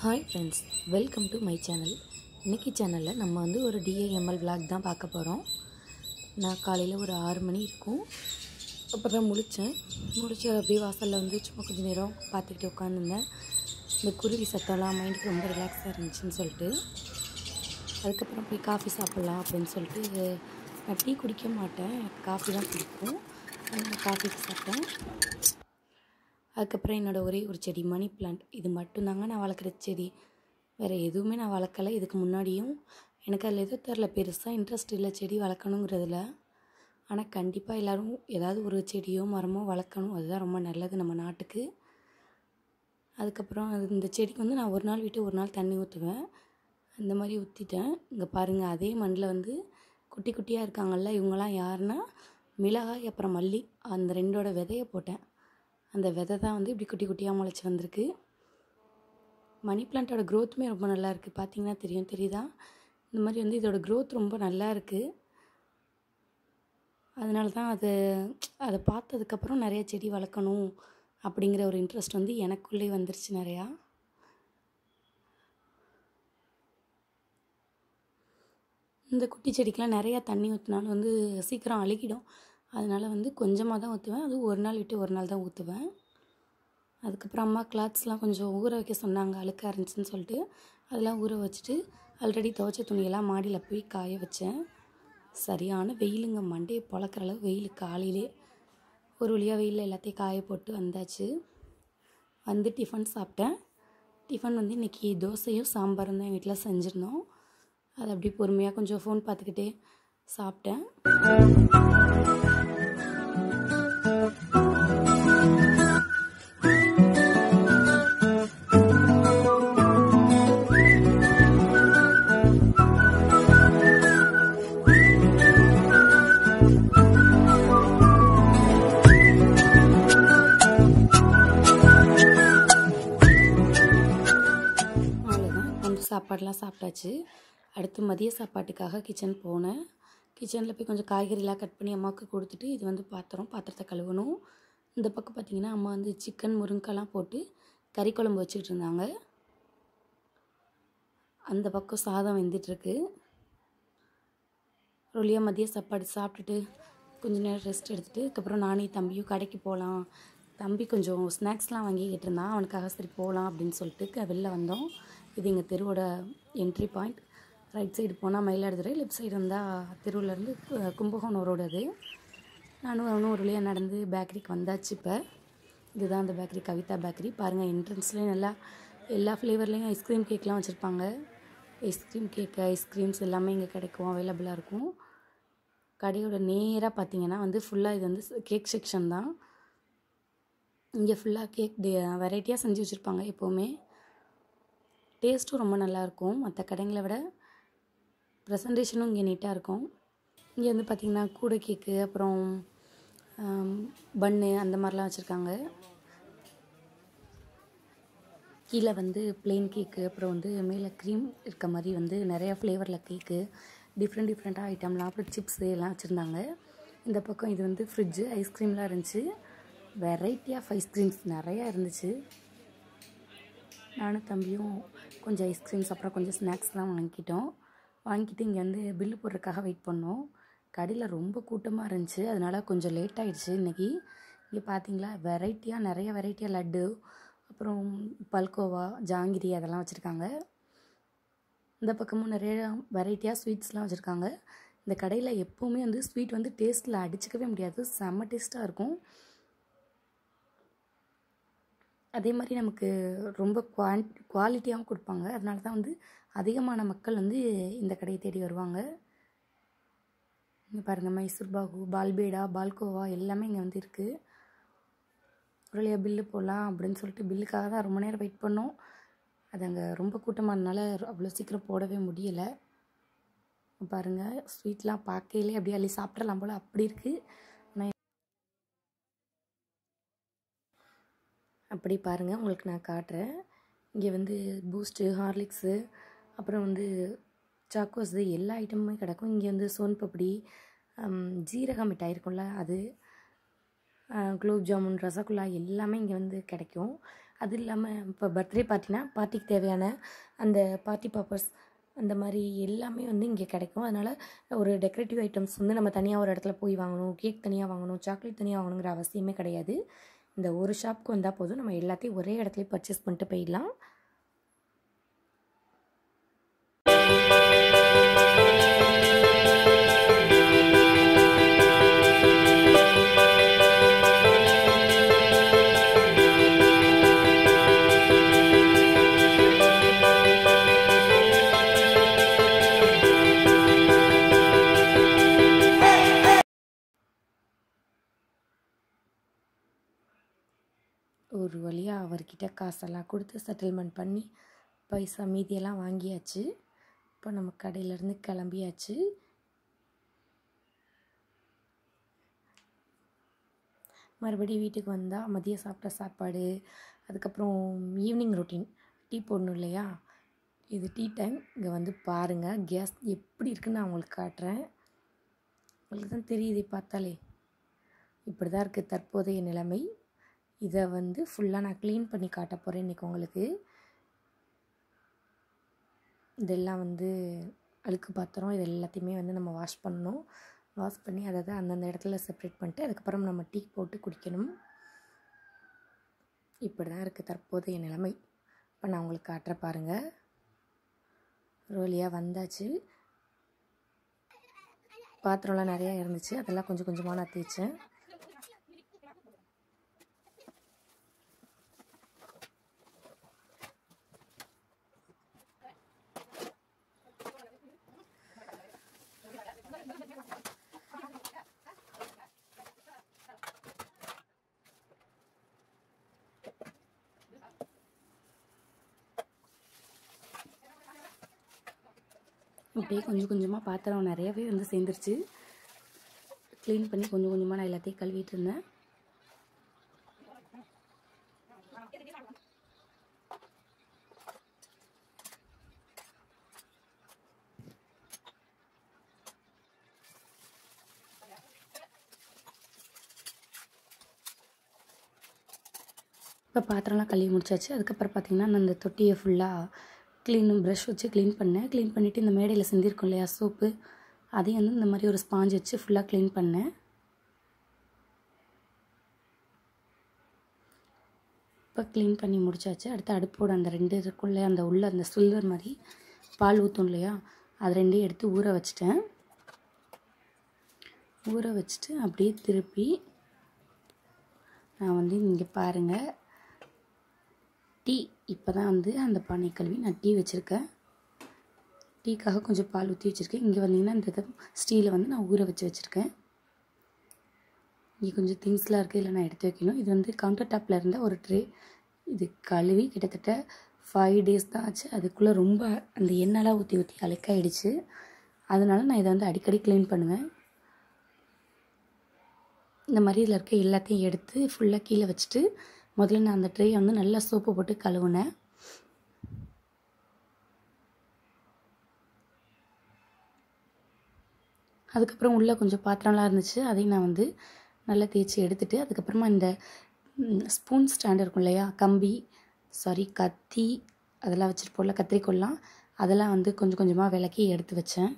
hi friends welcome to my channel இன்னைக்கு சேனலில் நம்ம வந்து ஒரு டிஏஎம்எல் vlog தான் பார்க்க போகிறோம் நான் காலையில் ஒரு ஆறு மணி இருக்கும் அப்புறம் தான் முழித்தேன் முழிச்சு அப்படியே வாசலில் வந்து சும்மா கொஞ்சம் நேரம் பார்த்துக்கிட்டு உட்காந்துருந்தேன் இந்த குருவி சத்தம்லாம் மைண்டுக்கு ரொம்ப ரிலாக்ஸாக இருந்துச்சுன்னு சொல்லிட்டு அதுக்கப்புறம் போய் காஃபி சாப்பிட்லாம் அப்படின்னு சொல்லிட்டு நான் டீ குடிக்க மாட்டேன் எனக்கு காஃபி தான் பிடிக்கும் அதனால காஃபி சாப்பிட்டேன் அதுக்கப்புறம் என்னோடய ஒரே ஒரு செடி மணி பிளான்ட் இது மட்டும்தாங்க நான் வளர்க்குற செடி வேறு எதுவுமே நான் வளர்க்கலை இதுக்கு முன்னாடியும் எனக்கு அதில் எதுவும் தெரில பெருசாக இன்ட்ரெஸ்ட் இல்லை செடி வளர்க்கணுங்கிறதுல ஆனால் கண்டிப்பாக எல்லோரும் ஏதாவது ஒரு செடியோ மரமோ வளர்க்கணும் அதுதான் ரொம்ப நல்லது நம்ம நாட்டுக்கு அதுக்கப்புறம் அது இந்த செடிக்கு வந்து நான் ஒரு நாள் விட்டு ஒரு நாள் தண்ணி ஊற்றுவேன் அந்த மாதிரி ஊற்றிட்டேன் இங்கே பாருங்கள் அதே மண்ணில் வந்து குட்டி குட்டியாக இருக்காங்கல்ல இவங்கெல்லாம் யாருன்னா மிளகாய் அப்புறம் மல்லி அந்த ரெண்டோட விதையை போட்டேன் அந்த விதை தான் வந்து இப்படி குட்டி குட்டியாக முளைச்சி வந்திருக்கு மணி பிளான்ட்டோட க்ரோத்துமே ரொம்ப நல்லா இருக்குது பார்த்தீங்கன்னா தெரியும் தெரியுதா இந்த மாதிரி வந்து இதோட க்ரோத் ரொம்ப நல்லா இருக்குது அதனால தான் அது அதை பார்த்ததுக்கப்புறம் நிறைய செடி வளர்க்கணும் அப்படிங்கிற ஒரு இன்ட்ரெஸ்ட் வந்து எனக்குள்ளே வந்துருச்சு நிறையா இந்த குட்டி செடிக்கெலாம் நிறையா தண்ணி ஊற்றினாலும் வந்து சீக்கிரம் அழுகிடும் அதனால் வந்து கொஞ்சமாக தான் ஊற்றுவேன் அதுவும் ஒரு நாள் விட்டு ஒரு நாள் தான் ஊற்றுவேன் அதுக்கப்புறம் அம்மா கிளாத்ஸ்லாம் கொஞ்சம் ஊற வைக்க சொன்னாங்க அழுக்காக இருந்துச்சுன்னு சொல்லிட்டு அதெல்லாம் ஊற வச்சுட்டு ஆல்ரெடி துவைச்ச துணியெல்லாம் மாடியில் போய் காய வச்சேன் சரியான வெயிலுங்க மண்டையை பொழக்கிற அளவு வெயில் காலையிலே ஒரு வழியாக வெயிலில் எல்லாத்தையும் காய போட்டு வந்தாச்சு வந்து டிஃபன் சாப்பிட்டேன் டிஃபன் வந்து இன்றைக்கி தோசையும் சாம்பாரும் தான் எங்கள் வீட்டில் செஞ்சுருந்தோம் அதை அப்படியே பொறுமையாக கொஞ்சம் ஃபோன் பார்த்துக்கிட்டே சாப்பிட்டேன் அவ்வளோதான் வந்து சாப்பாடெலாம் சாப்பிட்டாச்சு அடுத்து மதிய சாப்பாட்டுக்காக கிச்சன் போனேன் கிச்சனில் போய் கொஞ்சம் காய்கறிலாம் கட் பண்ணி அம்மாவுக்கு கொடுத்துட்டு இது வந்து பாத்திரம் பாத்திரத்தை கழுவணும் இந்த பக்கம் பார்த்தீங்கன்னா அம்மா வந்து சிக்கன் முருங்கைலாம் போட்டு கறி குழம்பு வச்சுக்கிட்டு இருந்தாங்க அந்த பக்கம் சாதம் வெந்துட்டுருக்கு ரொலியாக மதிய சாப்பாடு சாப்பிட்டுட்டு கொஞ்ச நேரம் ரெஸ்ட் எடுத்துகிட்டு அதுக்கப்புறம் நானே தம்பியும் கடைக்கு போகலாம் தம்பி கொஞ்சம் ஸ்நாக்ஸ்லாம் வாங்கிக்கிட்டு இருந்தான் அவனுக்காக சரி போகலாம் அப்படின்னு சொல்லிட்டு க- வெளில வந்தோம் இது எங்கள் தெருவோட என்ட்ரி பாயிண்ட் ரைட் சைடு போனால் மயிலாடுதுறை லெஃப்ட் சைடு வந்தால் தெருவிலேருந்து கும்பகோணம் ரோடு அது நானும் அவனும் ஒரு வழியாக நடந்து பேக்கரிக்கு வந்தாச்சு இப்போ இதுதான் அந்த பேக்கரி கவிதா பேக்கரி பாருங்கள் என்ட்ரன்ஸ்லேயும் நல்லா எல்லா ஃப்ளேவர்லேயும் ஐஸ்கிரீம் கேக்லாம் வச்சுருப்பாங்க ஐஸ்கிரீம் கேக்கு ஐஸ்கிரீம்ஸ் எல்லாமே இங்கே கிடைக்கும் அவைலபிளாக இருக்கும் கடையோட நேராக பார்த்தீங்கன்னா வந்து ஃபுல்லாக இது வந்து கேக் செக்ஷன் தான் இங்கே ஃபுல்லாக கேக் வெரைட்டியாக செஞ்சு வச்சுருப்பாங்க எப்போவுமே டேஸ்ட்டும் ரொம்ப நல்லாயிருக்கும் மற்ற கடைங்களை விட ப்ரெசன்டேஷனும் இங்கே நீட்டாக இருக்கும் இங்கே வந்து பார்த்திங்கன்னா கூடை கேக்கு அப்புறம் பன்னு அந்த மாதிரிலாம் வச்சுருக்காங்க கீழே வந்து plain கேக்கு அப்புறம் வந்து மேலே க்ரீம் இருக்க மாதிரி வந்து நிறையா ஃப்ளேவரில் கேக்கு டிஃப்ரெண்ட் டிஃப்ரெண்ட்டாக ஐட்டம்லாம் அப்புறம் சிப்ஸு எல்லாம் வச்சுருந்தாங்க இந்த பக்கம் இது வந்து ஃப்ரிட்ஜு ஐஸ்கிரீம்லாம் இருந்துச்சு வெரைட்டி ஆஃப் ஐஸ்கிரீம்ஸ் நிறையா இருந்துச்சு நானும் தம்பியும் கொஞ்சம் ஐஸ்கிரீம்ஸ் அப்புறம் கொஞ்சம் ஸ்நாக்ஸ்லாம் வாங்கிக்கிட்டோம் வாங்கிட்டு இங்கே வந்து பில்லு போடுறதுக்காக வெயிட் பண்ணோம் கடையில் ரொம்ப கூட்டமாக இருந்துச்சு அதனால கொஞ்சம் லேட் ஆயிடுச்சு இன்றைக்கி இங்கே பார்த்தீங்களா வெரைட்டியாக நிறைய வெரைட்டியாக லட்டு அப்புறம் பல்கோவா ஜாங்கிரி அதெல்லாம் வச்சுருக்காங்க இந்த பக்கமும் நிறைய வெரைட்டியாக ஸ்வீட்ஸ்லாம் வச்சுருக்காங்க இந்த கடையில் எப்போவுமே வந்து ஸ்வீட் வந்து டேஸ்ட்டில் அடிச்சுக்கவே முடியாது செம்ம டேஸ்ட்டாக இருக்கும் அதே மாதிரி நமக்கு ரொம்ப குவான் குவாலிட்டியாகவும் கொடுப்பாங்க அதனால தான் வந்து அதிகமான மக்கள் வந்து இந்த கடையை தேடி வருவாங்க இங்கே பாருங்கள் மைசூர் பாகு பால்பேடா பால்கோவா எல்லாமே இங்கே வந்து இருக்குது ஒருலையா பில்லு போடலாம் அப்படின்னு சொல்லிட்டு பில்லுக்காக தான் ரொம்ப நேரம் வெயிட் பண்ணோம் அது அங்கே ரொம்ப கூட்டமாக இருந்தனால அவ்வளோ சீக்கிரம் போடவே முடியலை பாருங்கள் ஸ்வீட்லாம் பார்க்கையிலே அப்படியே அள்ளி சாப்பிட்றலாம் போல் அப்படி இருக்குது ஆனால் அப்படி பாருங்கள் உங்களுக்கு நான் காட்டுறேன் இங்கே வந்து பூஸ்ட்டு ஹார்லிக்ஸு அப்புறம் வந்து சாக்கோஸ் எல்லா ஐட்டமுமே கிடக்கும் இங்கே வந்து சோன் பப்படி ஹம், ஜீரக மிட்டாய் இருக்கும்ல அது குலோப் ஜாமுன் ரசகுல்லா எல்லாமே இங்கே வந்து கிடைக்கும் அது இல்லாமல் இப்போ பர்த்டே பார்ட்டினா பார்ட்டிக்கு தேவையான அந்த பார்ட்டி பாப்பர்ஸ் அந்த மாதிரி எல்லாமே வந்து இங்கே கிடைக்கும் அதனால் ஒரு டெக்கரேட்டிவ் ஐட்டம்ஸ் வந்து நம்ம தனியாக ஒரு இடத்துல போய் வாங்கணும் கேக் தனியாக வாங்கணும் சாக்லேட் தனியாக வாங்கணுங்கிற அவசியமே கிடையாது இந்த ஒரு ஷாப்புக்கு வந்தால் போதும் நம்ம எல்லாத்தையும் ஒரே இடத்துல பர்ச்சேஸ் பண்ணிட்டு போயிடலாம் ஒரு வழியாக அவர்கிட்ட காசெல்லாம் கொடுத்து செட்டில்மெண்ட் பண்ணி பைசா மீதியெல்லாம் வாங்கியாச்சு இப்போ நம்ம கடையிலேருந்து கிளம்பியாச்சு மறுபடியும் வீட்டுக்கு வந்தால் மதியம் சாப்பிட்ட சாப்பாடு அதுக்கப்புறம் ஈவினிங் ரொட்டீன் டீ போடணும் இல்லையா இது டீ டைம் இங்கே வந்து பாருங்கள் கேஸ் எப்படி இருக்குன்னு நான் உங்களுக்கு காட்டுறேன் உங்களுக்கு தான் தெரியுது பார்த்தாலே இப்படி தான் இருக்குது தற்போதைய நிலைமை இதை வந்து ஃபுல்லாக நான் க்ளீன் பண்ணி காட்ட போகிறேன் இன்றைக்கி உங்களுக்கு இதெல்லாம் வந்து அழுக்கு பாத்திரம் இது எல்லாத்தையுமே வந்து நம்ம வாஷ் பண்ணணும் வாஷ் பண்ணி அதை தான் அந்தந்த இடத்துல செப்ரேட் பண்ணிட்டு அதுக்கப்புறம் நம்ம டீ போட்டு குடிக்கணும் இப்படி தான் இருக்குது தற்போதைய நிலைமை இப்போ நான் உங்களுக்கு காட்டுற பாருங்கள் ரோலியாக வந்தாச்சு பாத்திரம்லாம் நிறையா இருந்துச்சு அதெல்லாம் கொஞ்சம் கொஞ்சமாக நான் தேய்ச்சேன் அப்படியே கொஞ்சம் கொஞ்சமாக பாத்திரம் நிறையவே வந்து சேர்ந்துருச்சு க்ளீன் பண்ணி கொஞ்சம் கொஞ்சமாக நான் எல்லாத்தையும் கழுவிட்டு இருந்தேன் இப்போ பாத்திரம்லாம் கழுவி முடிச்சாச்சு அதுக்கப்புறம் பார்த்திங்கன்னா நான் அந்த தொட்டியை ஃபுல்லாக க்ளீன் ப்ரஷ் வச்சு க்ளீன் பண்ணேன் க்ளீன் பண்ணிவிட்டு இந்த மேடையில் செஞ்சுருக்கோம் இல்லையா சோப்பு அதையும் வந்து இந்த மாதிரி ஒரு ஸ்பாஞ்ச் வச்சு ஃபுல்லாக க்ளீன் பண்ணேன் இப்போ க்ளீன் பண்ணி முடிச்சாச்சு அடுத்து அடுப்போட அந்த ரெண்டு இருக்குள்ள அந்த உள்ள அந்த சில்வர் மாதிரி பால் ஊற்றும் இல்லையா அது ரெண்டையும் எடுத்து ஊற வச்சிட்டேன் ஊற வச்சுட்டு அப்படியே திருப்பி நான் வந்து இங்கே பாருங்கள் டீ இப்போ தான் வந்து அந்த பானை கழுவி நான் டீ வச்சுருக்கேன் டீக்காக கொஞ்சம் பால் ஊற்றி வச்சுருக்கேன் இங்கே வந்தீங்கன்னா இந்த இதை ஸ்டீலை வந்து நான் ஊற வச்சு வச்சுருக்கேன் இங்கே கொஞ்சம் திங்ஸ்லாம் இருக்குது இல்லை நான் எடுத்து வைக்கணும் இது வந்து கவுண்டர் டாப்பில் இருந்த ஒரு ட்ரே இது கழுவி கிட்டத்தட்ட ஃபைவ் டேஸ் தான் ஆச்சு அதுக்குள்ளே ரொம்ப அந்த எண்ணெய்லாம் ஊற்றி ஊற்றி அழுக்காயிடுச்சு அதனால நான் இதை வந்து அடிக்கடி க்ளீன் பண்ணுவேன் இந்த மாதிரி இதில் இருக்க எல்லாத்தையும் எடுத்து ஃபுல்லாக கீழே வச்சுட்டு முதல்ல நான் அந்த ட்ரேயை வந்து நல்லா சோப்பு போட்டு கழுவுனேன் அதுக்கப்புறம் உள்ளே கொஞ்சம் பாத்திரம்லாம் இருந்துச்சு அதையும் நான் வந்து நல்லா தேய்ச்சி எடுத்துட்டு அதுக்கப்புறமா இந்த ஸ்பூன் ஸ்டாண்ட் இருக்கும் இல்லையா கம்பி சாரி கத்தி அதெல்லாம் வச்சுருப்போம்ல கத்திரிக்கோல்லாம் அதெல்லாம் வந்து கொஞ்சம் கொஞ்சமாக விளக்கி எடுத்து வச்சேன்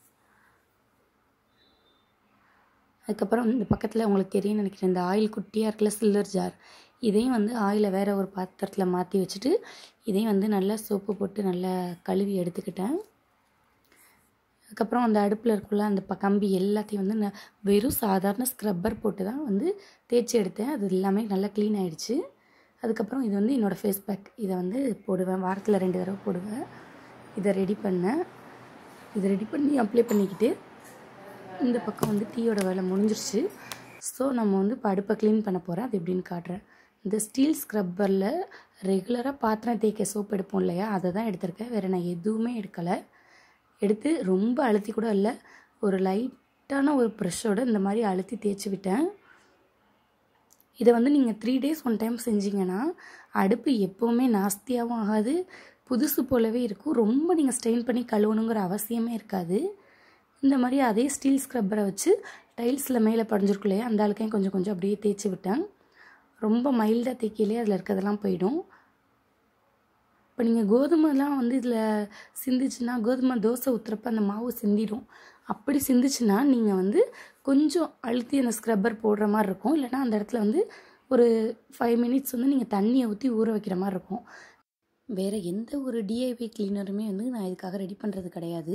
அதுக்கப்புறம் இந்த பக்கத்தில் உங்களுக்கு தெரியும்னு நினைக்கிறேன் இந்த ஆயில் குட்டியாக இருக்குல்ல சில்வர் ஜார் இதையும் வந்து ஆயிலை வேறு ஒரு பாத்திரத்தில் மாற்றி வச்சுட்டு இதையும் வந்து நல்லா சோப்பு போட்டு நல்லா கழுவி எடுத்துக்கிட்டேன் அதுக்கப்புறம் அந்த அடுப்பில் இருக்குள்ள அந்த ப கம்பி எல்லாத்தையும் வந்து நான் வெறும் சாதாரண ஸ்க்ரப்பர் போட்டு தான் வந்து தேய்ச்சி எடுத்தேன் அது எல்லாமே நல்லா க்ளீன் ஆகிடுச்சு அதுக்கப்புறம் இது வந்து என்னோடய ஃபேஸ் பேக் இதை வந்து போடுவேன் வாரத்தில் ரெண்டு தடவை போடுவேன் இதை ரெடி பண்ணேன் இதை ரெடி பண்ணி அப்ளை பண்ணிக்கிட்டு இந்த பக்கம் வந்து டீயோட வேலை முடிஞ்சிருச்சு ஸோ நம்ம வந்து இப்போ அடுப்பை க்ளீன் பண்ண போகிறேன் அது எப்படின்னு காட்டுறேன் இந்த ஸ்டீல் ஸ்க்ரப்பரில் ரெகுலராக பாத்திரம் தேய்க்க சோப் எடுப்போம் இல்லையா அதை தான் எடுத்திருக்கேன் வேறு நான் எதுவுமே எடுக்கலை எடுத்து ரொம்ப அழுத்தி கூட இல்லை ஒரு லைட்டான ஒரு ப்ரெஷ்ஷோட இந்த மாதிரி அழுத்தி தேய்ச்சி விட்டேன் இதை வந்து நீங்கள் த்ரீ டேஸ் ஒன் டைம் செஞ்சீங்கன்னா அடுப்பு எப்போவுமே நாஸ்தியாகவும் ஆகாது புதுசு போலவே இருக்கும் ரொம்ப நீங்கள் ஸ்ட்ரெயின் பண்ணி கழுவணுங்கிற அவசியமே இருக்காது இந்த மாதிரி அதே ஸ்டீல் ஸ்க்ரப்பரை வச்சு டைல்ஸில் மேலே படிஞ்சிருக்கும் இல்லையா அந்த அழுக்கையும் கொஞ்சம் கொஞ்சம் அப்படியே தேய்ச்சி விட்டேன் ரொம்ப மைல்டாக தேய்க்கிலே அதில் இருக்கிறதெல்லாம் போயிடும் இப்போ நீங்கள் கோதுமைலாம் வந்து இதில் சிந்திச்சுன்னா கோதுமை தோசை ஊற்றுறப்ப அந்த மாவு சிந்திடும் அப்படி சிந்திச்சுன்னா நீங்கள் வந்து கொஞ்சம் அழுத்தி அந்த ஸ்க்ரப்பர் போடுற மாதிரி இருக்கும் இல்லைனா அந்த இடத்துல வந்து ஒரு ஃபைவ் மினிட்ஸ் வந்து நீங்கள் தண்ணியை ஊற்றி ஊற வைக்கிற மாதிரி இருக்கும் வேறு எந்த ஒரு டிஐவி கிளீனருமே வந்து நான் இதுக்காக ரெடி பண்ணுறது கிடையாது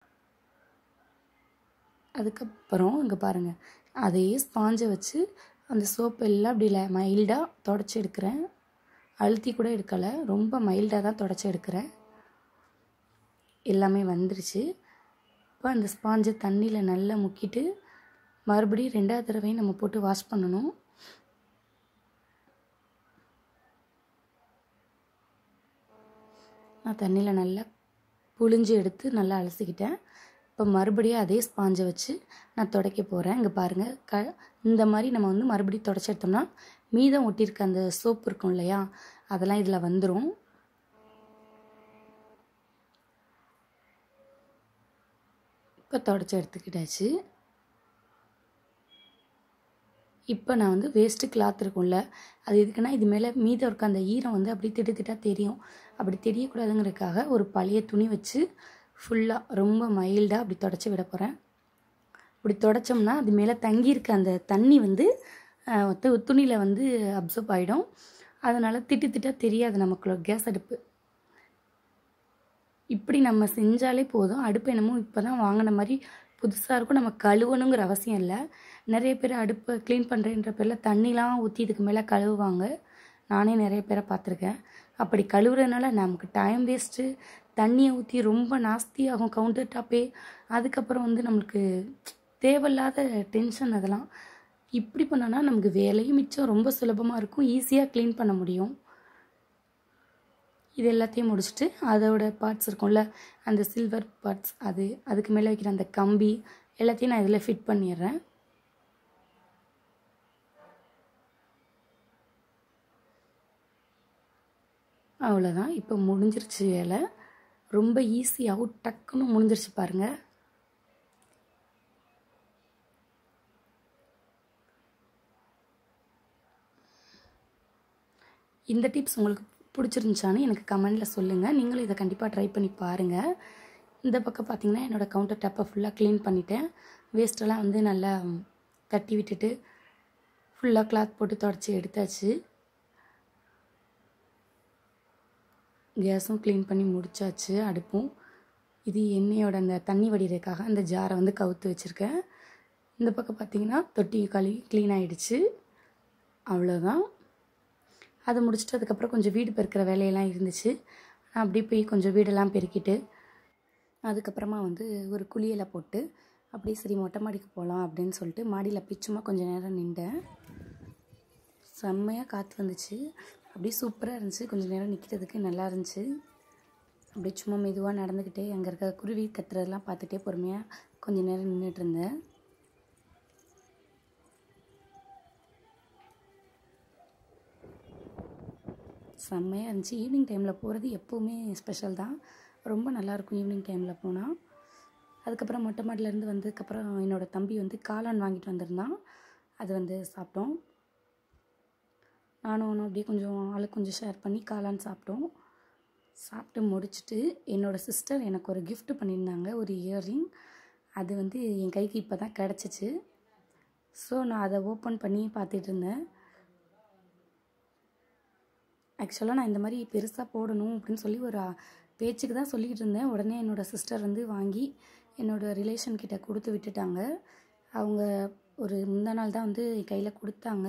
அதுக்கப்புறம் இங்கே பாருங்கள் அதே ஸ்பாஞ்சை வச்சு அந்த சோப் எல்லாம் அப்படி மைல்டாக தொடச்சி எடுக்கிறேன் அழுத்தி கூட எடுக்கலை ரொம்ப மைல்டாக தான் தொடச்சி எடுக்கிறேன் எல்லாமே வந்துருச்சு இப்போ அந்த ஸ்பாஞ்சை தண்ணியில் நல்லா முக்கிட்டு மறுபடியும் ரெண்டாவது தடவையும் நம்ம போட்டு வாஷ் பண்ணணும் நான் தண்ணியில் நல்லா புழிஞ்சு எடுத்து நல்லா அலசிக்கிட்டேன் இப்போ மறுபடியும் அதே ஸ்பாஞ்சை வச்சு நான் துடைக்க போகிறேன் இங்கே பாருங்கள் க இந்த மாதிரி நம்ம வந்து மறுபடியும் தொடச்சி எடுத்தோம்னா மீதம் ஒட்டியிருக்க அந்த சோப்பு இருக்கும் இல்லையா அதெல்லாம் இதில் வந்துடும் இப்போ தொடச்சி எடுத்துக்கிட்டாச்சு இப்போ நான் வந்து வேஸ்ட்டு கிளாத் இருக்கும்ல அது எதுக்குன்னா இது மேலே மீதம் இருக்க அந்த ஈரம் வந்து அப்படி திட்டு திட்டாக தெரியும் அப்படி தெரியக்கூடாதுங்கிறதுக்காக ஒரு பழைய துணி வச்சு ஃபுல்லாக ரொம்ப மைல்டாக அப்படி தொடச்சி விட போகிறேன் இப்படி தொடச்சோம்னா அது மேலே தங்கியிருக்க அந்த தண்ணி வந்து துணியில் வந்து அப்சர்வ் ஆகிடும் அதனால் திட்டு திட்டாக தெரியாது நமக்குள்ள கேஸ் அடுப்பு இப்படி நம்ம செஞ்சாலே போதும் அடுப்பு என்னமோ இப்போ தான் வாங்கின மாதிரி புதுசாக இருக்கும் நம்ம கழுவணுங்கிற அவசியம் இல்லை நிறைய பேர் அடுப்பை க்ளீன் பண்ணுறேன்ற பேரில் தண்ணிலாம் ஊற்றி இதுக்கு மேலே கழுவுவாங்க நானே நிறைய பேரை பார்த்துருக்கேன் அப்படி கழுவுறதுனால நமக்கு டைம் வேஸ்ட்டு தண்ணியை ஊற்றி ரொம்ப நாஸ்தியாகும் கவுண்டர் டாப்பே அதுக்கப்புறம் வந்து நம்மளுக்கு தேவையில்லாத டென்ஷன் அதெல்லாம் இப்படி பண்ணோன்னா நமக்கு வேலையும் மிச்சம் ரொம்ப சுலபமாக இருக்கும் ஈஸியாக க்ளீன் பண்ண முடியும் இது எல்லாத்தையும் முடிச்சுட்டு அதோட பார்ட்ஸ் இருக்கும்ல அந்த சில்வர் பார்ட்ஸ் அது அதுக்கு மேலே வைக்கிற அந்த கம்பி எல்லாத்தையும் நான் இதில் ஃபிட் பண்ணிடுறேன் அவ்வளோதான் இப்போ முடிஞ்சிருச்சு வேலை ரொம்ப ஈஸியாகவும் டக்குன்னு முடிஞ்சிருச்சு பாருங்கள் இந்த டிப்ஸ் உங்களுக்கு பிடிச்சிருந்துச்சான்னு எனக்கு கமெண்டில் சொல்லுங்கள் நீங்களும் இதை கண்டிப்பாக ட்ரை பண்ணி பாருங்கள் இந்த பக்கம் பார்த்திங்கன்னா என்னோடய கவுண்டர் டாப்பை ஃபுல்லாக க்ளீன் பண்ணிட்டேன் வேஸ்ட்டெல்லாம் வந்து நல்லா தட்டி விட்டுட்டு ஃபுல்லாக கிளாத் போட்டு தொடச்சி எடுத்தாச்சு கேஸும் க்ளீன் பண்ணி முடிச்சாச்சு அடுப்பும் இது எண்ணெயோட அந்த தண்ணி வடிகிறதுக்காக அந்த ஜாரை வந்து கவுத்து வச்சுருக்கேன் இந்த பக்கம் பார்த்திங்கன்னா தொட்டி கழுவி க்ளீன் ஆகிடுச்சு அவ்வளோதான் அதை முடிச்சுட்டு அதுக்கப்புறம் கொஞ்சம் வீடு பெருக்கிற வேலையெல்லாம் இருந்துச்சு நான் அப்படியே போய் கொஞ்சம் வீடெல்லாம் பெருக்கிட்டு அதுக்கப்புறமா வந்து ஒரு குளியலை போட்டு அப்படியே சரி மொட்டை மாடிக்கு போகலாம் அப்படின்னு சொல்லிட்டு மாடியில் போய் சும்மா கொஞ்சம் நேரம் நின்றேன் செம்மையாக காற்று வந்துச்சு அப்படியே சூப்பராக இருந்துச்சு கொஞ்சம் நேரம் நிற்கிறதுக்கு நல்லா இருந்துச்சு அப்படியே சும்மா மெதுவாக நடந்துக்கிட்டே அங்கே இருக்க குருவி கத்துறதெல்லாம் பார்த்துட்டே பொறுமையாக கொஞ்சம் நேரம் நின்றுட்டு இருந்தேன் செம்மையாக இருந்துச்சு ஈவினிங் டைமில் போகிறது எப்போவுமே ஸ்பெஷல் தான் ரொம்ப நல்லாயிருக்கும் ஈவினிங் டைமில் போனால் அதுக்கப்புறம் மொட்டை மாடிலேருந்து வந்ததுக்கப்புறம் என்னோடய தம்பி வந்து காளான் வாங்கிட்டு வந்திருந்தான் அது வந்து சாப்பிட்டோம் நானும் ஒன்றும் அப்படியே கொஞ்சம் ஆளுக்கு கொஞ்சம் ஷேர் பண்ணி காளான் சாப்பிட்டோம் சாப்பிட்டு முடிச்சுட்டு என்னோடய சிஸ்டர் எனக்கு ஒரு gift பண்ணியிருந்தாங்க ஒரு இயர்ரிங் அது வந்து என் கைக்கு இப்போ தான் கிடச்சிச்சு ஸோ நான் அதை ஓப்பன் பண்ணி பார்த்துட்டு இருந்தேன் ஆக்சுவலாக நான் இந்த மாதிரி பெருசாக போடணும் அப்படின்னு சொல்லி ஒரு அஹ், பேச்சுக்கு தான் சொல்லிக்கிட்டு இருந்தேன் உடனே என்னோடய சிஸ்டர் வந்து வாங்கி என்னோடய ரிலேஷன் கிட்ட கொடுத்து விட்டுட்டாங்க அவங்க ஒரு முந்தா நாள் தான் வந்து என் கையில் கொடுத்தாங்க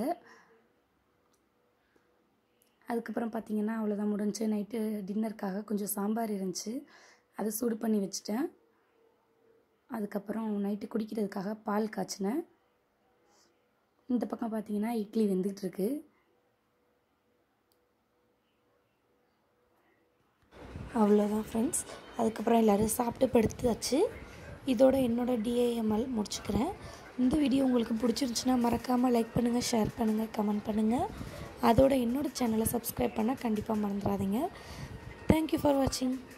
அதுக்கப்புறம் பார்த்தீங்கன்னா அவ்வளோதான் முடிஞ்சு நைட்டு டின்னருக்காக கொஞ்சம் சாம்பார் இருந்துச்சு அதை சூடு பண்ணி வச்சுட்டேன் அதுக்கப்புறம் நைட்டு குடிக்கிறதுக்காக பால் காய்ச்சினேன் இந்த பக்கம் பார்த்தீங்கன்னா இட்லி வெந்துட்டு இருக்கு அவ்வளோதான் ஃப்ரெண்ட்ஸ் அதுக்கப்புறம் எல்லோரும் சாப்பிட்டு படுத்தாச்சு இதோட என்னோட டிஏஎம்எல் முடிச்சுக்கிறேன் இந்த வீடியோ உங்களுக்கு பிடிச்சிருந்துச்சுன்னா மறக்காமல் லைக் பண்ணுங்கள் ஷேர் பண்ணுங்கள் கமெண்ட் பண்ணுங்கள் அதோட என்னோட சேனலை சப்ஸ்கிரைப் பண்ண கண்டிப்பாக மறந்துடாதீங்க தேங்க்யூ ஃபார் வாட்சிங்